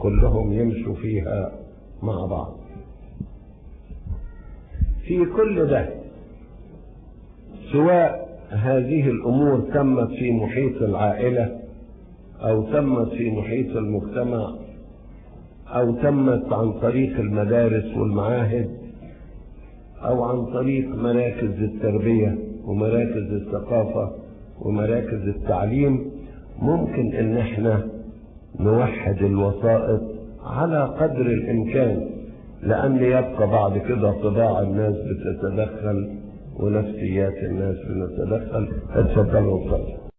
كلهم يمشوا فيها مع بعض في كل ده سواء هذه الامور تمت في محيط العائله او تمت في محيط المجتمع او تمت عن طريق المدارس والمعاهد او عن طريق مراكز التربيه ومراكز الثقافه ومراكز التعليم ممكن ان احنا نوحد الوسائط على قدر الامكان لان يبقى بعد كده طباع الناس بتتدخل ونفسيات الناس بتتدخل اتفضلوا اتفضلوا